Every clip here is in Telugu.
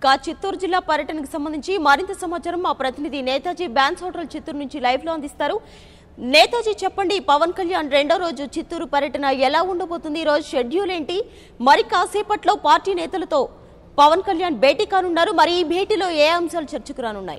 ఇక చిత్తూరు జిల్లా పర్యటనకు సంబంధించి మరింత సమాచారం మా ప్రతినిధి నేతాజీ బ్యాన్స్ హోటల్ చిత్తూరు నుంచి లైవ్ లో అందిస్తారు నేతాజీ చెప్పండి పవన్ కళ్యాణ్ రెండో రోజు చిత్తూరు పర్యటన ఎలా ఉండబోతుంది ఈ రోజు షెడ్యూల్ ఏంటి మరి కాసేపట్లో పార్టీ నేతలతో పవన్ కళ్యాణ్ భేటీ కానున్నారు మరి ఈ భేటీలో ఏ అంశాలు చర్చకు రానున్నాయి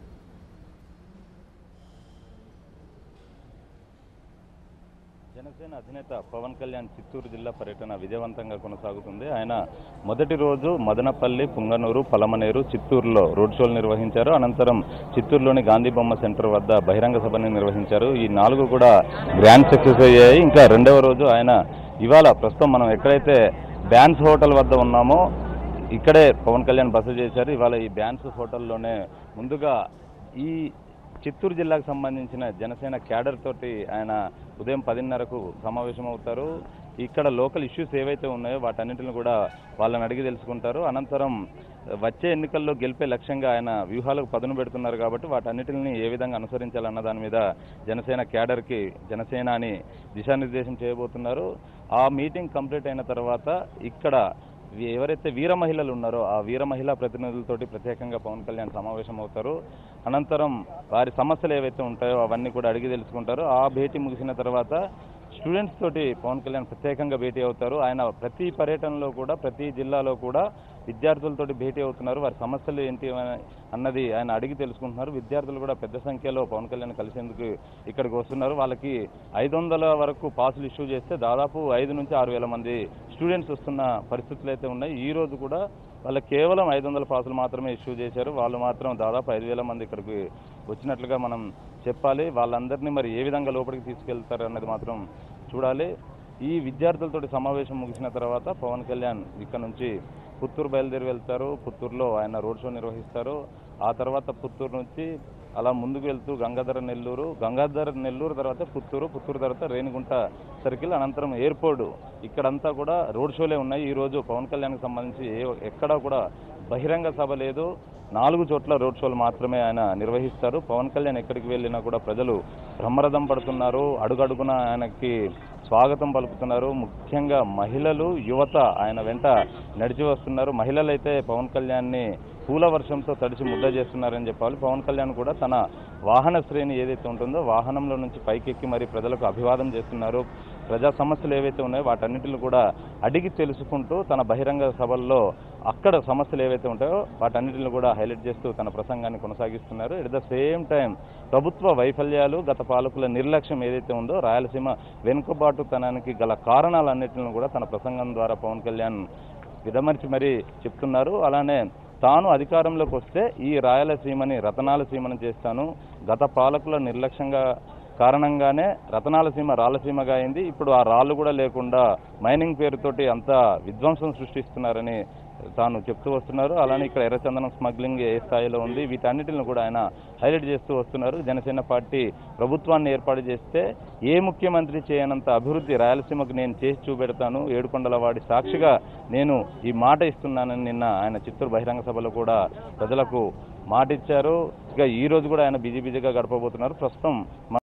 జనసేన అధినేత పవన్ కళ్యాణ్ చిత్తూరు జిల్లా పర్యటన విజయవంతంగా కొనసాగుతుంది ఆయన మొదటి రోజు మదనపల్లి పుంగనూరు పలమనేరు చిత్తూరులో రోడ్ షోలు నిర్వహించారు అనంతరం చిత్తూరులోని గాంధీ బొమ్మ సెంటర్ వద్ద బహిరంగ సభని నిర్వహించారు ఈ నాలుగు కూడా గ్రాండ్ సక్సెస్ అయ్యాయి ఇంకా రెండవ రోజు ఆయన ఇవాళ ప్రస్తుతం మనం ఎక్కడైతే బ్యాన్స్ హోటల్ వద్ద ఉన్నామో ఇక్కడే పవన్ కళ్యాణ్ బస చేశారు ఇవాళ ఈ బ్యాన్స్ హోటల్లోనే ముందుగా ఈ చిత్తూరు జిల్లాకు సంబంధించిన జనసేన క్యాడర్ తోటి ఆయన ఉదయం పదిన్నరకు సమావేశం అవుతారు ఇక్కడ లోకల్ ఇష్యూస్ ఏవైతే ఉన్నాయో వాటన్నిటిని కూడా వాళ్ళని అడిగి తెలుసుకుంటారు అనంతరం వచ్చే ఎన్నికల్లో గెలిపే లక్ష్యంగా ఆయన వ్యూహాలకు పదును పెడుతున్నారు కాబట్టి వాటన్నిటిని ఏ విధంగా అనుసరించాలన్న దాని మీద జనసేన క్యాడర్కి జనసేన అని దిశానిర్దేశం చేయబోతున్నారు ఆ మీటింగ్ కంప్లీట్ అయిన తర్వాత ఇక్కడ వీ- ఎవరైతే వీర మహిళలు ఉన్నారో ఆ వీర మహిళా ప్రతినిధులతోటి ప్రత్యేకంగా పవన్ కళ్యాణ్ సమావేశం అవుతారు అనంతరం వారి సమస్యలు ఏవైతే ఉంటాయో అవన్నీ కూడా అడిగి తెలుసుకుంటారు ఆ భేటీ ముగిసిన తర్వాత స్టూడెంట్స్ తోటి పవన్ కళ్యాణ్ ప్రత్యేకంగా భేటీ అవుతారు ఆయన ప్రతి పర్యటనలో కూడా ప్రతి జిల్లాలో కూడా విద్యార్థులతోటి భేటీ అవుతున్నారు వారి సమస్యలు ఏంటి అని- అన్నది ఆయన అడిగి తెలుసుకుంటున్నారు విద్యార్థులు కూడా పెద్ద సంఖ్యలో పవన్ కళ్యాణ్ కలిసేందుకు ఇక్కడికి వస్తున్నారు వాళ్ళకి ఐదు వందల వరకు పాసులు ఇష్యూ చేస్తే దాదాపు ఐదు నుంచి ఆరు వేల మంది స్టూడెంట్స్ వస్తున్న పరిస్థితులు అయితే ఉన్నాయి ఈ రోజు కూడా వాళ్ళకి కేవలం ఐదు వందల పాసులు మాత్రమే ఇష్యూ చేశారు వాళ్ళు మాత్రం దాదాపు ఐదు వేల మంది ఇక్కడికి వచ్చినట్లుగా మనం చెప్పాలి వాళ్ళందరినీ మరి ఏ విధంగా లోపలికి తీసుకెళ్తారు అన్నది మాత్రం చూడాలి ఈ విద్యార్థులతోటి సమావేశం ముగిసిన తర్వాత పవన్ కళ్యాణ్ ఇక్కడ నుంచి పుత్తూరు బయలుదేరి వెళ్తారు పుత్తూరులో ఆయన రోడ్ షో నిర్వహిస్తారు ఆ తర్వాత పుత్తూరు నుంచి అలా ముందుకు వెళ్తూ గంగాధర నెల్లూరు గంగాధర నెల్లూరు తర్వాత పుత్తూరు పుత్తూరు తర్వాత రేణిగుంట సర్కిల్ అనంతరం ఎయిర్పోర్ట్ ఇక్కడంతా కూడా రోడ్ షోలే ఉన్నాయి ఈ రోజు పవన్ కళ్యాణ్కి సంబంధించి ఏ ఎక్కడా కూడా బహిరంగ సభ లేదు నాలుగు చోట్ల రోడ్ షోలు మాత్రమే ఆయన నిర్వహిస్తారు పవన్ కళ్యాణ్ ఎక్కడికి వెళ్ళినా కూడా ప్రజలు బ్రహ్మరథం పడుతున్నారు అడుగడుగున ఆయనకి స్వాగతం పలుకుతున్నారు ముఖ్యంగా మహిళలు యువత ఆయన వెంట నడిచి వస్తున్నారు మహిళలైతే పవన్ కళ్యాణ్ని పూల వర్షంతో తడిచి ముద్ద చేస్తున్నారని చెప్పాలి పవన్ కళ్యాణ్ కూడా తన వాహన శ్రేణి ఏదైతే ఉంటుందో వాహనంలో నుంచి పైకెక్కి మరి ప్రజలకు అభివాదం చేస్తున్నారు ప్రజా సమస్యలు ఏవైతే ఉన్నాయో వాటన్నిటిని కూడా అడిగి తెలుసుకుంటూ తన బహిరంగ సభల్లో అక్కడ సమస్యలు ఏవైతే ఉంటాయో వాటన్నిటిని కూడా హైలైట్ చేస్తూ తన ప్రసంగాన్ని కొనసాగిస్తున్నారు ఎట్ ద సేమ్ టైం ప్రభుత్వ వైఫల్యాలు గత పాలకుల నిర్లక్ష్యం ఏదైతే ఉందో రాయలసీమ వెనుకబాటుతనానికి గల కారణాలన్నింటిని కూడా తన ప్రసంగం ద్వారా పవన్ కళ్యాణ్ విడమర్చి మరీ చెప్తున్నారు అలానే తాను అధికారంలోకి వస్తే ఈ రాయలసీమని రతనాల సీమను చేస్తాను గత పాలకుల నిర్లక్ష్యంగా కారణంగానే రతనాల సీమ రాళ్ళసీమగా అయింది ఇప్పుడు ఆ రాళ్ళు కూడా లేకుండా మైనింగ్ పేరుతోటి అంతా విధ్వంసం సృష్టిస్తున్నారని తాను చెప్తూ వస్తున్నారు అలానే ఇక్కడ ఎర్రచందనం స్మగ్లింగ్ ఏ స్థాయిలో ఉంది వీటన్నిటిని కూడా ఆయన హైలైట్ చేస్తూ వస్తున్నారు జనసేన పార్టీ ప్రభుత్వాన్ని ఏర్పాటు చేస్తే ఏ ముఖ్యమంత్రి చేయనంత అభివృద్ధి రాయలసీమకు నేను చేసి చూపెడతాను ఏడుకొండల వాడి సాక్షిగా నేను ఈ మాట ఇస్తున్నానని నిన్న ఆయన చిత్తూరు బహిరంగ సభలో కూడా ప్రజలకు మాట ఇచ్చారు ఇక ఈ రోజు కూడా ఆయన బిజీ బిజీగా గడపబోతున్నారు ప్రస్తుతం